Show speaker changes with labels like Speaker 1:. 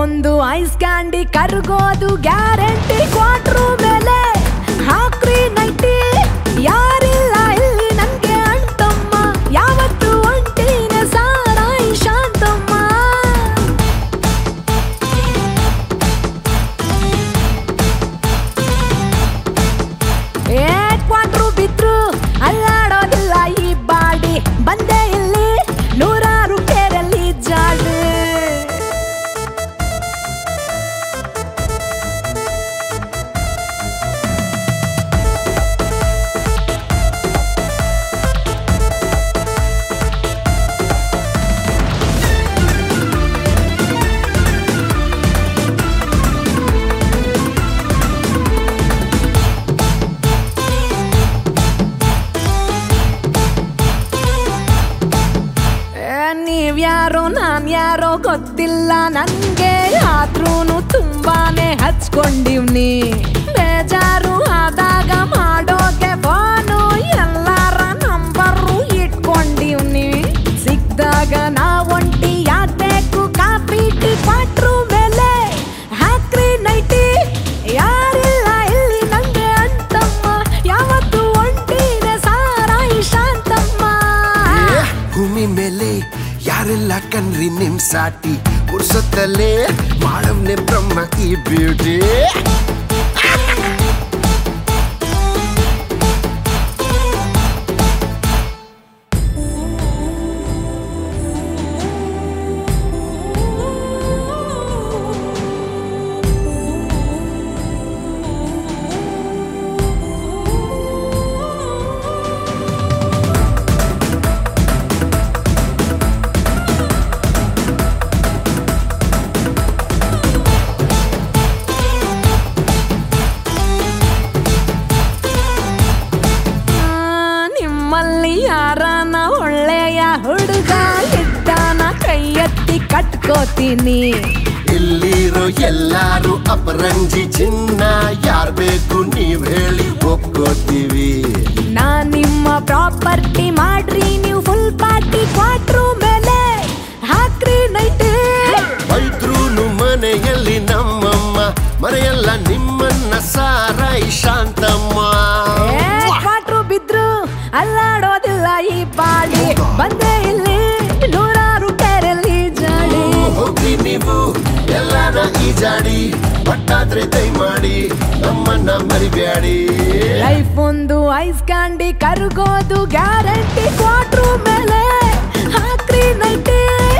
Speaker 1: ಒಂದು ice candy ಕರ್ಗೋದು guarantee quarter ಮೇಲೆ ಹಾಕ್ರಿ ನೈಟಿ ಯಾರಿಲ್ಲ ಇಲ್ಲಿ ನನ್ಗೆ ಅಂಟಮ್ಮ ಯಾವತ್ತು ಒಂಟಿನ ಸಾರಾಯಿ ಶಾಂತಮ್ಮ ಏ ಕ್ವಾಟ್ರು ಬಿದ್ರು ಅಲ್ಲಾಡೋದಿಲ್ಲ ಈ ಬಾಡಿ ಬಂದೆ ಇಲ್ಲಿ ನೂರಾರು ಕೇರಲ್ಲಿ ಜಾಡು ಏ, ನೀವ್ಯಾರೋ ನಾನ್ ಯಾರೋ ಗೊತ್ತಿಲ್ಲ ನನ್ಗೆ ಆದ್ರೂನು ತುಂಬಾನೇ ಹಚ್ಕೊಂಡಿವ್ನಿ ಬೇಜಾರು ಆದಾಗ ಮಾಡೋಕೆ ಫೋನು ಎಲ್ಲಾರ ನಂಬರು ಇಟ್ಕೊಂಡಿವ್ನಿ ಸಿಕ್ದಾಗ ನಾ ಒಂಟಿ ಯಾಕ್ಬೇಕು ಕಾಫಿ ಟೀ ಕ್ವಾಟ್ರು ಮೇಲೆ ಹಾಕ್ರಿ ನೈಟಿ ಯಾರಿಲ್ಲ ಇಲ್ಲಿ ನಂಗೆ ಅಂತಮ್ಮ ಯಾವತ್ತು ಒಂಟಿದೆ ಸಾರಾಯಿ ಶಾಂತಮ್ಮ
Speaker 2: ಏ, ಭೂಮಿ ಮೇಲೆ ಯಾರೆಲ್ಲ ಕಣ್ರಿ ನಿಮ್ ಸಾಟಿ ಪುರ್ಸತ್ತಲ್ಲೇ ಮಾಡವ್ನೆ ಬ್ರಹ್ಮ ಈ ಬ್ಯೂಟಿ
Speaker 1: ಆ, ನಿಮ್ಮಲ್ಲಿ ಯಾರನ ಒಳ್ಳೆಯ ಹುಡುಗ ಇದ್ದಾನ ಕೈ ಎತ್ತಿ ಕಟ್ಕೋತೀನಿ
Speaker 2: ಇಲ್ಲಿರೋ ಎಲ್ಲಾರು ಅಪರಂಜಿ ಚಿನ್ನ ಯಾರ್ ಬೇಕು ನೀವ್ ಹೇಳಿ ಒಪ್ಕೋತೀವಿ
Speaker 1: ನಾ ನಿಮ್ಮ ಪ್ರಾಪರ್ಟಿ ಮಾಡ್ರಿ ನೀವು ಫುಲ್ ಪಾರ್ಟಿ ಕ್ವಾಟ್ರು ಮೇಲೆ ಹಾಕ್ರಿ ನೈಟ್
Speaker 2: ಬೈದ್ರೂನು ಮನೆಯಲ್ಲಿ ನಮ್ಮಮ್ಮ ಮರೆಯಲ್ಲ ನಿಮ್ಮನ್ನ ಸಾರಾಯಿ ಶಾಂತಮ್ಮ
Speaker 1: ಕ್ವಾಟ್ರು ಬಿದ್ರು ಅಲ್ಲಾಡೋದಿಲ್ಲ ಈ ಬಾಡಿ ಬಂದೆ ಇಲ್ಲಿ ನೂರಾರು ಕೆರೆಯಲ್ಲಿ ಜಾಡಿ
Speaker 2: ಹೋಗಿ ನೀವು ಎಲ್ಲಾನ ಈಜಾಡಿ ಒಟ್ಟಾದ್ರೆ ದಯಮಾಡಿ ನಮ್ಮನ್ನ ಮರಿಬ್ಯಾಡಿ
Speaker 1: ಲೈಫ್ ಒಂದು ಐಸ್ ಕ್ಯಾಂಡಿ ಕರ್ಗೋದು ಗ್ಯಾರಂಟಿ ಕ್ವಾಟ್ರು ಮೇಲೆ ಹಾಕ್ರಿ ನೈಟಿ